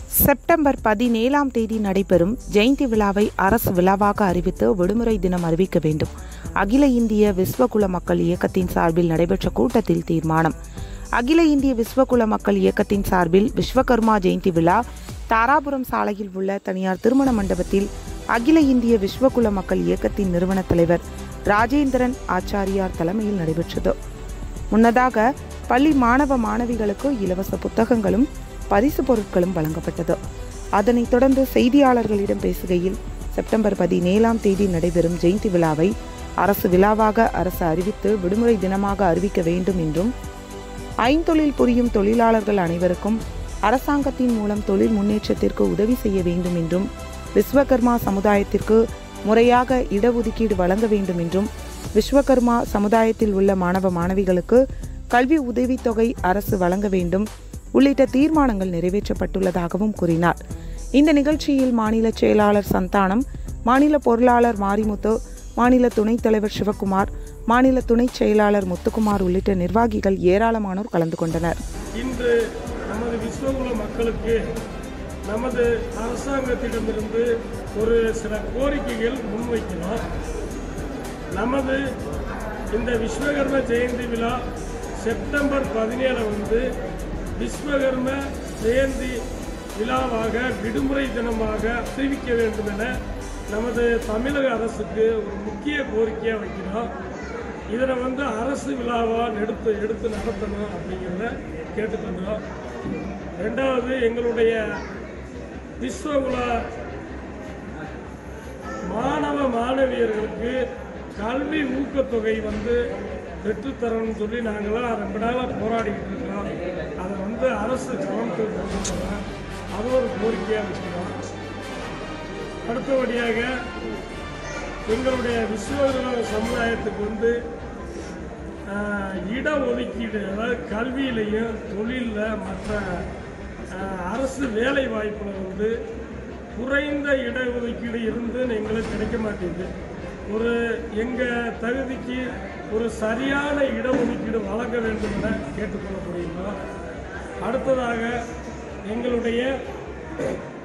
September பதினேழாம் தேதி நடைபெறும் ஜெயந்தி விழாவை அரசு விழாவாக அறிவித்து விடுமுறை தினம் அறிவிக்க வேண்டும் அகில இந்திய விஸ்வகுல மக்கள் இயக்கத்தின் சார்பில் நடைபெற்ற கூட்டத்தில் தீர்மானம் அகில இந்திய விஸ்வகுல மக்கள் இயக்கத்தின் சார்பில் விஸ்வகர்மா ஜெயந்தி விழா தாராபுரம் சாலையில் உள்ள தனியார் திருமண மண்டபத்தில் அகில இந்திய விஸ்வகுல மக்கள் இயக்கத்தின் நிறுவன தலைவர் ராஜேந்திரன் ஆச்சாரியார் தலைமையில் நடைபெற்றது முன்னதாக பள்ளி மாணவ மாணவிகளுக்கு இலவச புத்தகங்களும் பரிசு பொருட்களும் வழங்கப்பட்டது அதனைத் தொடர்ந்து செய்தியாளர்களிடம் பேசுகையில் செப்டம்பர் பதினேழாம் தேதி நடைபெறும் ஜெயந்தி விழாவை அரசு விழாவாக அரசு அறிவித்து விடுமுறை தினமாக அறிவிக்க வேண்டும் என்றும் ஐந்தொழில் புரியும் தொழிலாளர்கள் அனைவருக்கும் அரசாங்கத்தின் மூலம் தொழில் முன்னேற்றத்திற்கு உதவி செய்ய வேண்டும் என்றும் விஸ்வகர்மா சமுதாயத்திற்கு முறையாக இடஒதுக்கீடு வழங்க வேண்டும் என்றும் விஸ்வகர்மா சமுதாயத்தில் உள்ள மாணவ மாணவிகளுக்கு கல்வி உதவித்தொகை அரசு வழங்க வேண்டும் உள்ளிட்ட தீர்மானங்கள் நிறைவேற்றப்பட்டுள்ளதாகவும் கூறினார் இந்த நிகழ்ச்சியில் மாநில செயலாளர் சந்தானம் மாநில பொருளாளர் மாரிமுத்து மாநில துணைத் தலைவர் சிவகுமார் மாநில துணைச் செயலாளர் முத்துக்குமார் உள்ளிட்ட நிர்வாகிகள் ஏராளமானோர் கலந்து கொண்டனர் இன்று நமது விஸ்வகுல மக்களுக்கு நமது அரசாங்கத்திடமிருந்து ஒரு சில கோரிக்கைகள் முன்வைக்கிறோம் நமது இந்த விஸ்வகர்ம ஜெயந்தி விழா செப்டம்பர் பதினேழு வந்து விஸ்வகர்ம ஜெயந்தி விழாவாக விடுமுறை தினமாக அறிவிக்க வேண்டும் என நமது தமிழக அரசுக்கு ஒரு முக்கிய கோரிக்கையாக வைக்கிறோம் இதில் வந்து அரசு விழாவாக எடுத்து எடுத்து நடத்தணும் அப்படிங்கிறத கேட்டுக்கொண்டோம் ரெண்டாவது எங்களுடைய விஸ்வகுல மாணவ மாணவியர்களுக்கு கல்வி ஊக்கத்தொகை வந்து பெற்றுத்தரணும்னு சொல்லி நாங்களாம் ரொம்ப நாளாக போராடிக்கிட்டு இருக்கோம் அதை வந்து அரசு கவனத்துக்கு கொண்டு போகிறோம் அது ஒரு கோரிக்கையாக வச்சுக்கிறோம் அடுத்தபடியாக எங்களுடைய விஸ்வகர்ம சமுதாயத்துக்கு வந்து ஆஹ், இட ஒதுக்கீடு அதாவது கல்வியிலையும் தொழிலில் மற்ற ஆஹ், அரசு வேலை வாய்ப்பில் வந்து குறைந்த இடஒதுக்கீடு இருந்து எங்களுக்கு கிடைக்க மாட்டேங்குது ஒரு எங்கள் தகுதிக்கு ஒரு சரியான இடஒதுக்கீடு வழங்க வேண்டும் என கேட்டுக்கொள்ளப்படுகிறோம் அடுத்ததாக எங்களுடைய